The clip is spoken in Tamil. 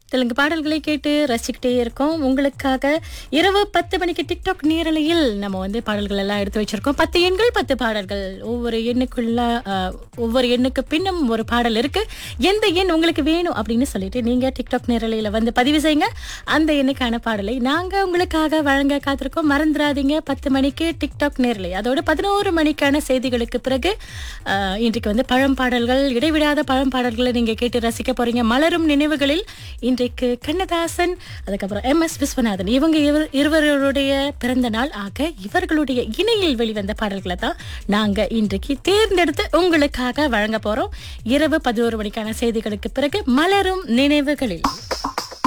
தெலுங்கு பாடல்களை கேட்டு ரசிச்சுக்கிட்டே இருக்கோம் உங்களுக்காக இரவு பத்து மணிக்கு டிக்டாக் நேரலையில் நம்ம வந்து பாடல்கள் எல்லாம் எடுத்து வச்சிருக்கோம் பத்து எண்கள் பத்து பாடல்கள் ஒவ்வொரு எண்ணுக்குள்ள அஹ், ஒவ்வொரு எண்ணுக்கு பின்னும் ஒரு பாடல் இருக்கு எந்த எண் உங்களுக்கு வேணும் அப்படின்னு சொல்லிட்டு நீங்க டிக்டாக் நேரலையில வந்து பதிவு செய்யுங்க அந்த எண்ணுக்கான பாடலை நாங்க உங்களுக்காக வழங்க காத்திருக்கோம் மறந்துடாதீங்க பத்து மணிக்கு டிக்டாக் நேரலை அதோட பதினோரு மணிக்கான செய்திகளுக்கு பிறகு அஹ், இன்றைக்கு வந்து பழம் பாடல்கள் இடைவிடாத பழம் பாடல்களை நீங்க கேட்டு ரசிக்க போறீங்க மலரும் நினைவுகளில் இன்றைக்கு கண்ணதாசன் அதுக்கப்புறம் எம் எஸ் விஸ்வநாதன் இவங்க இவர் இருவருடைய பிறந்த நாள் ஆக இவர்களுடைய இணையில் வெளிவந்த பாடல்களை தான் நாங்க இன்றைக்கு தேர்ந்தெடுத்து உங்களுக்காக வழங்க போறோம் இரவு பதினோரு மணிக்கான செய்திகளுக்கு பிறகு மலரும் நினைவுகளில்